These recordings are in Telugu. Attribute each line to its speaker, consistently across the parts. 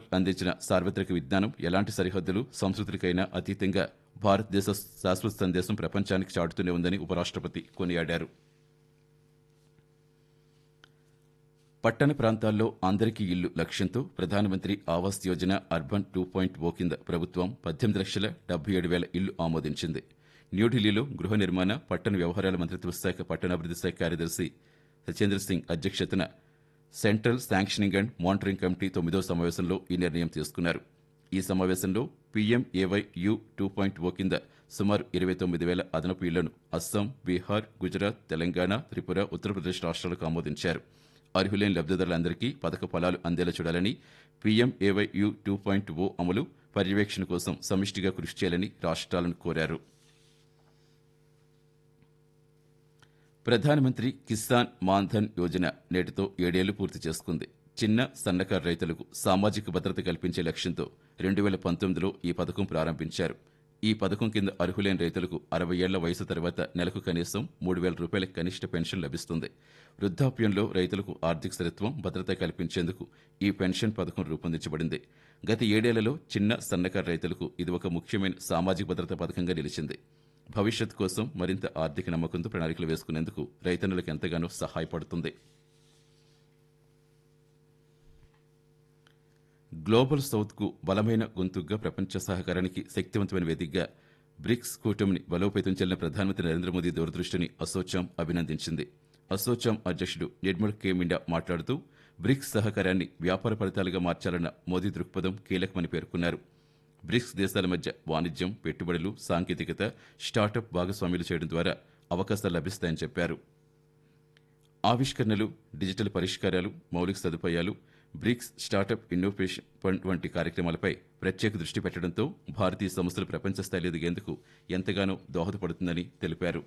Speaker 1: అందించిన సార్వత్రిక విజ్ఞానం ఎలాంటి సరిహద్దులు సంస్కృతులకైనా అతీతంగా భారతదేశ శాశ్వత సందేశం ప్రపంచానికి చాటుతూనే ఉందని ఉపరాష్ట్రపతి కొనియాడారు పట్టణ ప్రాంతాల్లో అందరికీ ఇల్లు లక్ష్యంతో Pradhan Mantri Awas Yojana urban two point O కింద ప్రభుత్వం పద్దెనిమిది లక్షల డెబ్బై ఏడు వేల ఇల్లు ఆమోదించింది న్యూఢిల్లీలో గృహ నిర్మాణ పట్టణ వ్యవహారాల మంత్రిత్వ శాఖ పట్టణాభివృద్ధి శాఖ కార్యదర్శి సచేంద్ర సింగ్ అధ్యక్షతన central sanctioning and monitoring committee తొమ్మిదో సమావేశంలో ఈ నిర్ణయం తీసుకున్నారు ఈ సమావేశంలో PMAY U two point O కింద సుమారు ఇరవై తొమ్మిది వేల అదనపు ఇళ్లను అస్సాం బీహార్ గుజరాత్ తెలంగాణ త్రిపుర ఉత్తరప్రదేశ్ రాష్ట్రాలకు ఆమోదించారు అర్హులైన లబ్దిదారులందరికీ పథక ఫలాలు అందేలా చూడాలని PMAY U two point O అమలు పర్యవేక్షణ కోసం సమిష్టిగా కృషి చేయాలని రాష్ట్రాలను కోరారు ప్రధానమంత్రి కిసాన్ మాన్ధన్ యోజన నేటితో ఏడేళ్లు పూర్తి చేసుకుంది చిన్న సన్నకారు రైతులకు సామాజిక భద్రత కల్పించే లక్ష్యంతో రెండు వేల పంతొమ్మిదిలో ఈ పథకం ప్రారంభించారు ఈ పథకం కింద అర్హులైన రైతులకు అరవై ఏళ్ల వయసు తర్వాత నెలకు కనీసం మూడు వేల రూపాయల కనిష్ట పెన్షన్ లభిస్తుంది వృద్ధాప్యంలో రైతులకు ఆర్థిక స్థిరత్వం భద్రత కల్పించేందుకు ఈ పెన్షన్ పథకం రూపొందించబడింది గత ఏడేళ్లలో చిన్న సన్నకారు రైతులకు ఇది ఒక ముఖ్యమైన సామాజిక భద్రత పథకంగా నిలిచింది భవిష్యత్ కోసం మరింత ఆర్థిక నమ్మకంతో ప్రణాళికలు వేసుకునేందుకు రైతన్నులకు ఎంతగానో సహాయపడుతుంది గ్లోబల్ సౌత్కు బలమైన గొంతుగ్గా ప్రపంచ సహకారానికి శక్తివంతమైన వేదికగా బ్రిక్స్ కూటమిని బలోపేతం చెల్లిన ప్రధానమంత్రి నరేంద్ర మోదీ దూరదృష్టిని అసోచాం అభినందించింది అసోచాం అధ్యక్షుడు నిర్మల్ కే మిండా మాట్లాడుతూ బ్రిక్స్ సహకారాన్ని వ్యాపార ఫలితాలుగా మార్చాలన్న మోదీ దృక్పథం కీలకమని పేర్కొన్నారు బ్రిక్స్ దేశాల మధ్య వాణిజ్యం పెట్టుబడులు సాంకేతికత స్టార్టప్ భాగస్వామ్యులు చేయడం ద్వారా అవకాశాలు లభిస్తాయని చెప్పారు ఆవిష్కరణలు డిజిటల్ పరిష్కారాలు మౌలిక సదుపాయాలు బ్రిక్స్ స్టార్టప్ ఇన్నోవేషన్ ఫండ్ వంటి కార్యక్రమాలపై ప్రత్యేక దృష్టి పెట్టడంతో భారతీయ సంస్థలు ప్రపంచ స్థాయిలో ఎదిగేందుకు ఎంతగానో దోహదపడుతుందని తెలిపారు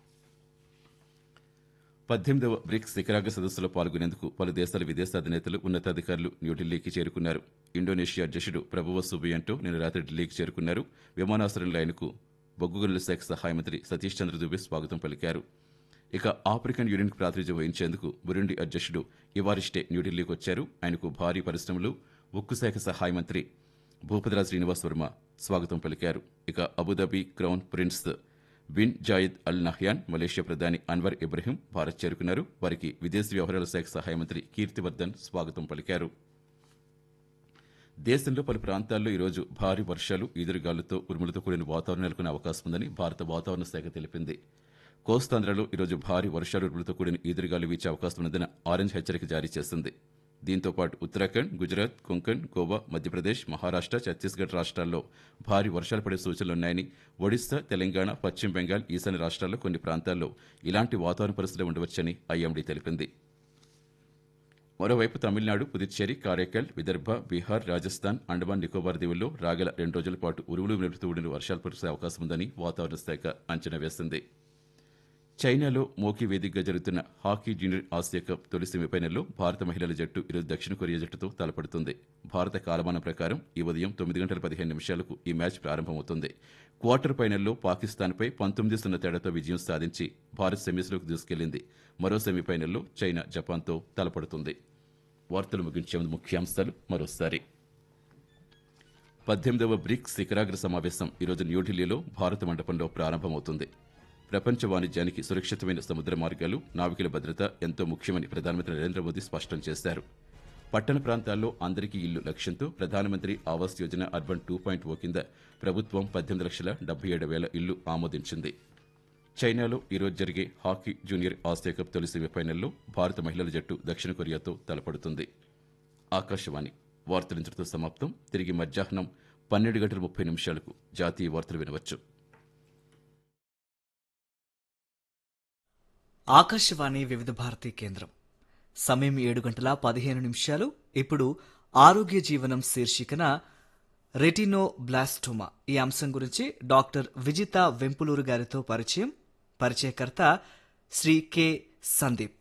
Speaker 1: పద్దెనిమిదవ బ్రిక్స్ శిఖరాగ్ర సదస్సులో పాల్గొనేందుకు పలు దేశాల విదేశాధినేతలు ఉన్నతాధికారులు న్యూఢిల్లీకి చేరుకున్నారు ఇండోనేషియా అధ్యక్షుడు ప్రభువ సుబియంటో నిన్న రాత్రి ఢిల్లీకి చేరుకున్నారు విమానాశ్రయంలో ఆయనకు బొగ్గు గనుల శాఖ సహాయ మంత్రి సతీష్ చంద్ర దుబే స్వాగతం పలికారు ఇక ఆఫ్రికన్ యూనియన్కు ప్రాతినిధ్యం వహించేందుకు బురుండి అధ్యక్షుడు ఇవారిస్టే న్యూఢిల్లీకి వచ్చారు ఆయనకు భారీ పరిశ్రమలు ఉక్కు శాఖ సహాయ మంత్రి భూపతిరాజ్ శ్రీనివాస్ వర్మ స్వాగతం పలికారు ఇక Abu Dhabi crown prince bin Zayed Al Nahyan Malaysia ప్రధాని అన్వర్ ఇబ్రహీం భారత్ చేరుకున్నారు వారికి విదేశీ వ్యవహారాల శాఖ సహాయ మంత్రి కీర్తివర్ధన్ స్వాగతం పలికారు దేశంలో పలు ప్రాంతాల్లో ఈరోజు భారీ వర్షాలు ఈదురుగాలులతో ఉరుములతో కూడిన వాతావరణం నెలకొనే అవకాశం ఉందని భారత వాతావరణ శాఖ తెలిపింది కోస్తాంధ్రలో ఈరోజు భారీ వర్షాలు ఉరుములతో కూడిన ఈదురుగాలు వీచే అవకాశం ఉన్నదని ఆరెంజ్ హెచ్చరిక జారీ చేసింది దీంతో పాటు ఉత్తరాఖండ్ గుజరాత్ కొంకణ్ గోవా మధ్యప్రదేశ్ మహారాష్ట్ర ఛత్తీస్గఢ్ రాష్ట్రాల్లో భారీ వర్షాలు పడే సూచనలున్నాయని ఒడిశా తెలంగాణ పశ్చిమ బెంగాల్ ఈశాన్య రాష్ట్రాల్లో కొన్ని ప్రాంతాల్లో ఇలాంటి వాతావరణ పరిస్థితులు ఉండవచ్చని ఐఎండీ తెలిపింది మరోవైపు తమిళనాడు పుదుచ్చేరి కారైకల్ విదర్భ బీహార్ రాజస్థాన్ అండమాన్ నికోబార్ దీవుల్లో రాగల రెండు రోజుల పాటు ఉరువులు నిలుపుతూ ఉండిన వర్షాలు కురిసే అవకాశం ఉందని వాతావరణ శాఖ అంచనా వేసింది చైనాలో మోకీ వేదికగా జరుగుతున్న హాకీ జూనియర్ ఆసియా కప్ తొలి సెమీఫైనల్లో భారత మహిళల జట్టు ఈరోజు దక్షిణ కొరియా జట్టుతో తలపడుతుంది భారత కాలమానం ప్రకారం ఈ ఉదయం తొమ్మిది గంటల పదిహేను నిమిషాలకు ఈ మ్యాచ్ ప్రారంభమవుతుంది క్వార్టర్ ఫైనల్లో పాకిస్తాన్పై పంతొమ్మిది సున్నా తేడాతో విజయం సాధించి భారత్ సెమీస్లోకి దూసుకెళ్లింది మరో సెమీఫైనల్లో చైనా జపాన్తో తలపడుతుంది వార్తలు ముగించే ముందు ముఖ్యాంశాలు మరోసారి పద్దెనిమిదవ బ్రిక్స్ శిఖరాగ్ర సమావేశం ఈరోజు న్యూఢిల్లీలో భారత మండపంలో ప్రారంభమవుతుంది ప్రపంచ వాణిజ్యానికి సురక్షితమైన సముద్ర మార్గాలు నావికుల భద్రత ఎంతో ముఖ్యమని ప్రధానమంత్రి నరేంద్ర మోదీ స్పష్టం చేశారు పట్టణ ప్రాంతాల్లో అందరికీ ఇల్లు లక్ష్యంతో Pradhan Mantri Awas Yojana urban two point O కింద ప్రభుత్వం పద్దెనిమిది లక్షల డెబ్బై ఏడు వేల ఇల్లు ఆమోదించింది చైనాలో ఈరోజు జరిగే హాకీ జూనియర్ ఆసియా కప్ తొలి సెమీఫైనల్లో భారత మహిళల జట్టు దక్షిణ కొరియాతో తలపడుతుంది ఆకాశవాణి వార్తలించడంతో సమాప్తం తిరిగి మధ్యాహ్నం పన్నెండు గంటల ముప్పై నిమిషాలకు జాతీయ వార్తలు వినవచ్చు
Speaker 2: ఆకాశవాణి వివిధ భారతి కేంద్రం సమయం ఏడు గంటల పదిహేను నిమిషాలు ఇప్పుడు ఆరోగ్య జీవనం శీర్షికన రెటినో బ్లాస్టోమా ఈ అంశం గురించి డాక్టర్ విజిత వెంపులూరు గారితో పరిచయం పరిచయకర్త శ్రీ కె సందీప్